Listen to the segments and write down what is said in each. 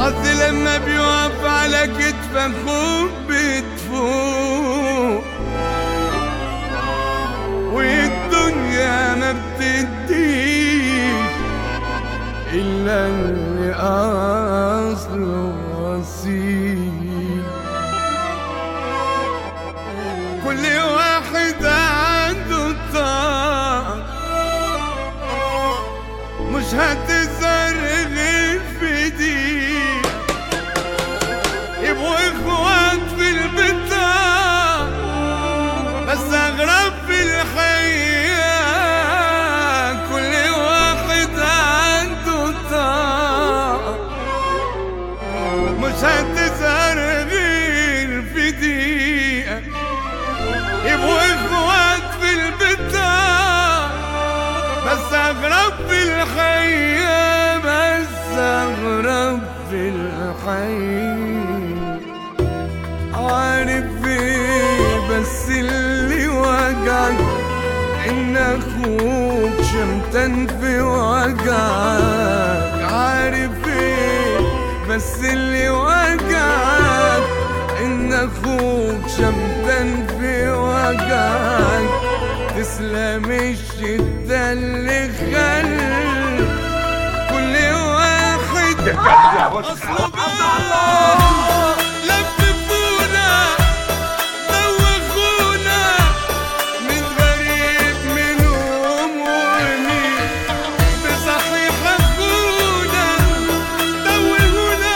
الحظ لما بيقف على كتف اخوك بتفوق والدنيا ما بتديش إلا اللي أصله أصيل كل واحد عنده طاقة مش هتظهر غير في دي يبقوا اخوات في البتاع بس اغرب في الحياة كل واحد عنده طاقة مش هتظهر غير في دقيقة يبقوا اخوات في البتاع بس اغرب في الحياة بس اغرب في الحياة عارف ايه بس اللي وجعك ان اخوك شمتان في وجعك عارف ايه بس اللي وجعك ان اخوك شمتان في وجعك تسلم الشدة اللي خل كل واحد اصله بقى لففونا دوخونا من غريب منهم ومين بصحيح اخونا دوهونا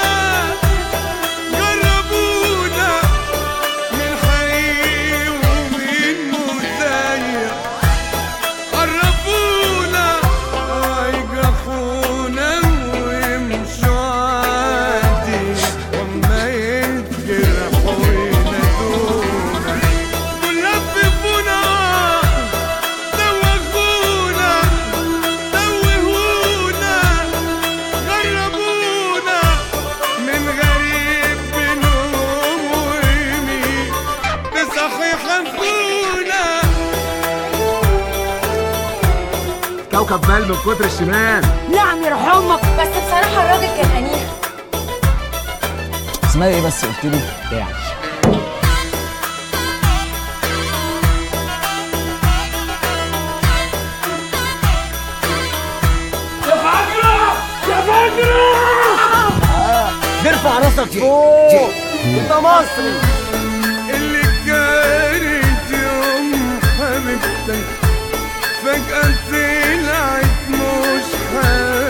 جربونا من حقيقي ومن مزيف قربونا يجرحونا ويمشوا عادي وما يتجرحوا ينادونا ولففونا دوخونا دوهونا غربونا من غريب بينهم ويمين بصحيح اخونا كوكب بال من كتر الشمال نعم يرحمك بس بصراحة الراجل كان أنيق اسمها ايه بس قلت لي بتاع نرفع راسك فوق انت مصري اللي كانت يوم حبيبتك فجأة طلعت مش حبيبتك